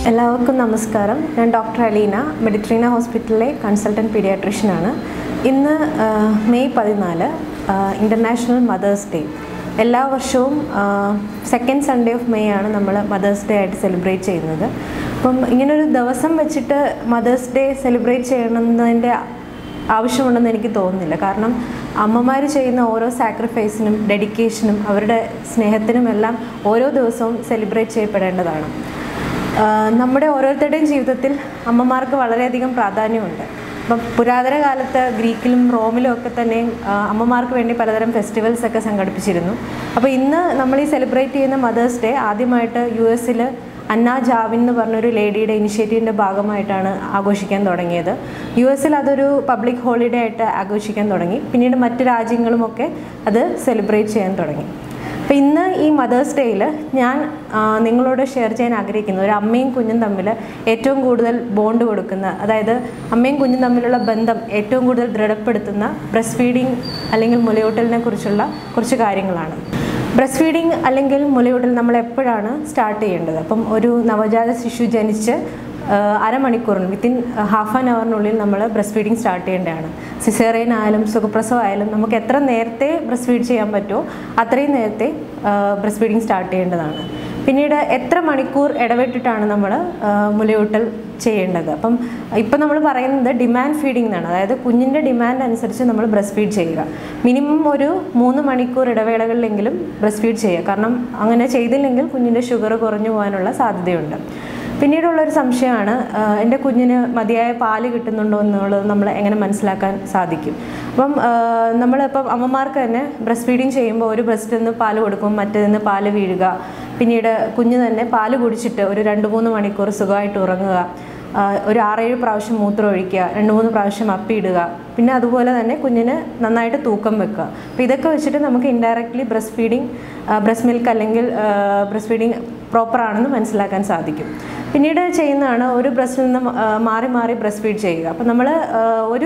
എല്ലാവർക്കും നമസ്കാരം ഞാൻ ഡോക്ടർ അലീന മെഡിട്രീന ഹോസ്പിറ്റലിലെ കൺസൾട്ടൻറ്റ് പീഡിയാട്രീഷ്യനാണ് ഇന്ന് ആ, മെയ് പതിനാല് ഇൻ്റർനാഷണൽ മദേഴ്സ് ഡേ എല്ലാ വർഷവും സെക്കൻഡ് സൺഡേ ഓഫ് മെയ് ആണ് നമ്മൾ മദേഴ്സ് ഡേ ആയിട്ട് സെലിബ്രേറ്റ് ചെയ്യുന്നത് അപ്പം ഇങ്ങനൊരു ദിവസം വെച്ചിട്ട് മദേഴ്സ് ഡേ സെലിബ്രേറ്റ് ചെയ്യണമെന്നതിൻ്റെ ആവശ്യമുണ്ടെന്ന് എനിക്ക് തോന്നുന്നില്ല കാരണം അമ്മമാർ ചെയ്യുന്ന ഓരോ സാക്രിഫൈസിനും ഡെഡിക്കേഷനും അവരുടെ സ്നേഹത്തിനും എല്ലാം ഓരോ ദിവസവും സെലിബ്രേറ്റ് ചെയ്യപ്പെടേണ്ടതാണ് ആഹ് നമ്മുടെ ഓരോരുത്തരുടെയും ജീവിതത്തിൽ അമ്മമാർക്ക് വളരെയധികം പ്രാധാന്യമുണ്ട് അപ്പം പുരാതന കാലത്ത് ഗ്രീക്കിലും റോമിലും ഒക്കെ തന്നെ ആഹ് അമ്മമാർക്ക് വേണ്ടി പലതരം ഫെസ്റ്റിവൽസ് ഒക്കെ സംഘടിപ്പിച്ചിരുന്നു അപ്പോൾ ഇന്ന് നമ്മൾ ഈ സെലിബ്രേറ്റ് ചെയ്യുന്ന മദേഴ്സ് ഡേ ആദ്യമായിട്ട് യു എസിൽ അന്ന ജാവിൻ എന്ന് പറഞ്ഞൊരു ലേഡിയുടെ ഇനിഷ്യേറ്റീവിൻ്റെ ഭാഗമായിട്ടാണ് ആഘോഷിക്കാൻ തുടങ്ങിയത് യു എസിൽ അതൊരു പബ്ലിക് ഹോളിഡേ ആയിട്ട് ആഘോഷിക്കാൻ തുടങ്ങി പിന്നീട് മറ്റ് രാജ്യങ്ങളുമൊക്കെ അത് സെലിബ്രേറ്റ് ചെയ്യാൻ തുടങ്ങി അപ്പോൾ ഇന്ന് ഈ മദേഴ്സ് ഡേയിൽ ഞാൻ ആ, നിങ്ങളോട് ഷെയർ ചെയ്യാൻ ആഗ്രഹിക്കുന്ന ഒരു അമ്മയും കുഞ്ഞും തമ്മിൽ ഏറ്റവും കൂടുതൽ ബോണ്ട് കൊടുക്കുന്ന അതായത് അമ്മയും കുഞ്ഞും തമ്മിലുള്ള ബന്ധം ഏറ്റവും കൂടുതൽ ദൃഢപ്പെടുത്തുന്ന ബ്രസ്റ്റ് ഫീഡിങ് അല്ലെങ്കിൽ മുലയൂട്ടലിനെ കുറിച്ചുള്ള കുറച്ച് കാര്യങ്ങളാണ് ബ്രസ്റ്റ് ഫീഡിങ് അല്ലെങ്കിൽ മുലയൂട്ടൽ നമ്മൾ എപ്പോഴാണ് സ്റ്റാർട്ട് ചെയ്യേണ്ടത് അപ്പം ഒരു നവജാത ശിശു ജനിച്ച് ആഹ് അരമണിക്കൂറിന് വിത്തിൻ ഹാഫ് ആൻ അവറിനുള്ളിൽ നമ്മൾ ബ്രസ്റ്റ് ഫീഡിങ് സ്റ്റാർട്ട് ചെയ്യേണ്ടതാണ് സിസേറിയൻ ആയാലും സുഖപ്രസവം ആയാലും നമുക്ക് എത്ര നേരത്തെ ബ്രസ്റ്റ് ഫീഡ് ചെയ്യാൻ പറ്റുമോ അത്രയും നേരത്തെ ബ്രസ്റ്റ് ഫീഡിങ് സ്റ്റാർട്ട് ചെയ്യേണ്ടതാണ് പിന്നീട് എത്ര മണിക്കൂർ ഇടവിട്ടിട്ടാണ് നമ്മൾ മുലയൂട്ടൽ ചെയ്യേണ്ടത് അപ്പം ഇപ്പം നമ്മൾ പറയുന്നത് ഡിമാൻഡ് ഫീഡിംഗ് എന്നാണ് അതായത് കുഞ്ഞിൻ്റെ ഡിമാൻഡ് അനുസരിച്ച് നമ്മൾ ബ്രസ്റ്റ് ഫീഡ് ചെയ്യുക മിനിമം ഒരു മൂന്ന് മണിക്കൂർ ഇടവേളകളിലെങ്കിലും ബ്രസ്റ്റ് ഫീഡ് ചെയ്യുക കാരണം അങ്ങനെ ചെയ്തില്ലെങ്കിൽ കുഞ്ഞിൻ്റെ ഷുഗർ കുറഞ്ഞു പോകാനുള്ള സാധ്യതയുണ്ട് പിന്നീടുള്ളൊരു സംശയമാണ് ആഹ് എൻ്റെ കുഞ്ഞിന് മതിയായ പാല് കിട്ടുന്നുണ്ടോ എന്നുള്ളത് നമ്മൾ എങ്ങനെ മനസ്സിലാക്കാൻ സാധിക്കും അപ്പം ആഹ് നമ്മളിപ്പം അമ്മമാർക്ക് തന്നെ ബ്രസ്റ്റ് ഫീഡിങ് ചെയ്യുമ്പോൾ ഒരു ബ്രസ്റ്റിൽ നിന്ന് പാല് കൊടുക്കും മറ്റേതിൽ നിന്ന് പാല് വീഴുക പിന്നീട് കുഞ്ഞ് തന്നെ പാല് കുടിച്ചിട്ട് ഒരു രണ്ട് മൂന്ന് മണിക്കൂർ സുഖമായിട്ട് ഉറങ്ങുക ആഹ് ഒരു ആറേഴ് പ്രാവശ്യം മൂത്രം ഒഴിക്കുക രണ്ട് മൂന്ന് പ്രാവശ്യം അപ്പിയിടുക പിന്നെ അതുപോലെ തന്നെ കുഞ്ഞിന് നന്നായിട്ട് തൂക്കം വെക്കുക അപ്പോൾ ഇതൊക്കെ വെച്ചിട്ട് നമുക്ക് indirectly breast feeding breast milk അല്ലെങ്കിൽ ബ്രസ്റ്റ് ഫീഡിങ് പ്രോപ്പറാണെന്ന് മനസ്സിലാക്കാൻ സാധിക്കും പിന്നീട് ചെയ്യുന്നതാണ് ഒരു ബ്രസ്റ്റിൽ നിന്ന് ആ, മാറി മാറി ബ്രസ്റ്റ് ഫീഡ് ചെയ്യുക അപ്പം നമ്മൾ ഒരു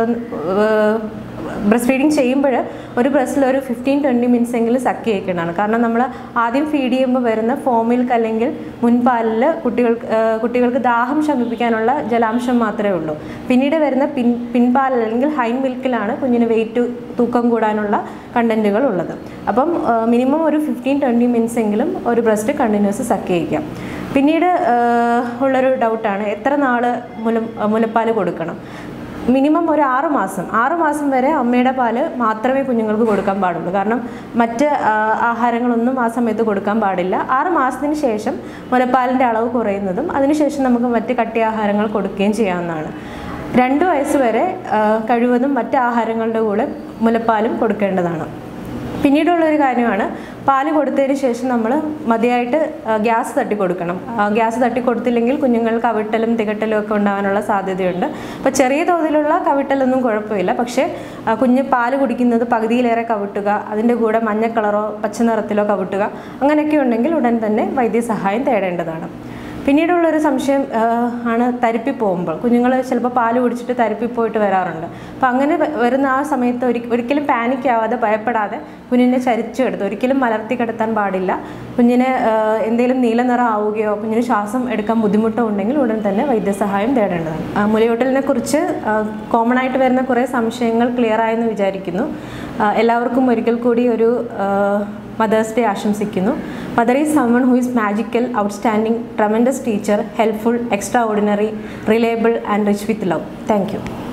ബ്രസ്റ്റ് ഫീഡിങ് ചെയ്യുമ്പോൾ ഒരു ബ്രസ്റ്റിൽ ഒരു ഫിഫ്റ്റീൻ ട്വൻറ്റി മിനിറ്റ്സ് എങ്കിലും സക്ക് ചെയ്യിക്കുന്നതാണ് കാരണം നമ്മൾ ആദ്യം ഫീഡ് ചെയ്യുമ്പോൾ വരുന്ന ഫോം മിൽക്ക് അല്ലെങ്കിൽ മുൻപാലിൽ കുട്ടികൾക്ക് ആ, കുട്ടികൾക്ക് ദാഹം ശമിപ്പിക്കാനുള്ള ജലാംശം മാത്രമേ ഉള്ളൂ പിന്നീട് വരുന്ന പിൻ പിൻപാൽ അല്ലെങ്കിൽ ഹൈൻ മിൽക്കിലാണ് കുഞ്ഞിന് വെയിറ്റ് തൂക്കം കൂടാനുള്ള കണ്ടൻറ്റുകൾ ഉള്ളത് അപ്പം മിനിമം ഒരു ഫിഫ്റ്റീൻ ട്വൻറ്റി മിനിറ്റ്സ് എങ്കിലും ഒരു ബ്രസ്റ്റ് കണ്ടിന്യൂസ് സക്ക് ചെയ്യിക്കാം പിന്നീട് ആ, ഉള്ളൊരു ഡൗട്ടാണ് എത്ര നാൾ മുല മുലപ്പാൽ കൊടുക്കണം മിനിമം ഒരു ആറ് മാസം ആറ് മാസം വരെ അമ്മയുടെ പാല് മാത്രമേ കുഞ്ഞുങ്ങൾക്ക് കൊടുക്കാൻ പാടുള്ളൂ കാരണം മറ്റ് ആ, ആഹാരങ്ങളൊന്നും ആ സമയത്ത് കൊടുക്കാൻ പാടില്ല ആറ് മാസത്തിന് ശേഷം മുലപ്പാലിൻ്റെ അളവ് കുറയുന്നതും അതിനുശേഷം നമുക്ക് മറ്റ് കട്ടിയാഹാരങ്ങൾ കൊടുക്കുകയും ചെയ്യാവുന്നതാണ് രണ്ട് വയസ്സ് വരെ ആ, കഴിവതും മറ്റ് ആഹാരങ്ങളുടെ കൂടെ മുലപ്പാലും കൊടുക്കേണ്ടതാണ് പിന്നീടുള്ള ഒരു കാര്യമാണ് പാല് കൊടുത്തതിന് ശേഷം നമ്മൾ മതിയായിട്ട് ആ, ഗ്യാസ് തട്ടി കൊടുക്കണം ആ, ഗ്യാസ് തട്ടി കൊടുത്തില്ലെങ്കിൽ കുഞ്ഞുങ്ങൾക്ക് അവിട്ടലും തികട്ടലും ഒക്കെ ഉണ്ടാകാനുള്ള സാധ്യതയുണ്ട് അപ്പോൾ ചെറിയ തോതിലുള്ള കവിട്ടലൊന്നും കുഴപ്പമില്ല പക്ഷേ ആ, കുഞ്ഞ് പാല് കുടിക്കുന്നത് പകുതിയിലേറെ കവിട്ടുക അതിൻ്റെ കൂടെ മഞ്ഞ കളറോ പച്ച നിറത്തിലോ കവിട്ടുക അങ്ങനെയൊക്കെ ഉണ്ടെങ്കിൽ ഉടൻ തന്നെ വൈദ്യസഹായം തേടേണ്ടതാണ് പിന്നീടുള്ളൊരു സംശയം ആ, ആണ് തരിപ്പി പോകുമ്പോൾ കുഞ്ഞുങ്ങൾ ചിലപ്പോൾ പാല് കുടിച്ചിട്ട് തരിപ്പി പോയിട്ട് വരാറുണ്ട് അപ്പോൾ അങ്ങനെ വ- വരുന്ന ആ സമയത്ത് ഒരി ഒരിക്കലും പാനിക് ആവാതെ ഭയപ്പെടാതെ കുഞ്ഞിനെ ചരിച്ചു എടുത്ത് ഒരിക്കലും മലർത്തി കിടത്താൻ പാടില്ല കുഞ്ഞിന് ആ, എന്തെങ്കിലും നീലനിറം ആവുകയോ കുഞ്ഞിന് ശ്വാസം എടുക്കാൻ ബുദ്ധിമുട്ടോ ഉണ്ടെങ്കിൽ ഉടൻ തന്നെ വൈദ്യസഹായം തേടേണ്ടതാണ് ആ, മുലയൂട്ടലിനെ കുറിച്ച് കോമൺ ആയിട്ട് വരുന്ന കുറേ സംശയങ്ങൾ ക്ലിയർ ആയെന്ന് വിചാരിക്കുന്നു ആ, എല്ലാവർക്കും ഒരിക്കൽ കൂടി ഒരു മദേഴ്സ് ഡേ ആശംസിക്കുന്നു mother is someone who is magical outstanding tremendous teacher helpful extraordinary reliable and rich with love thank U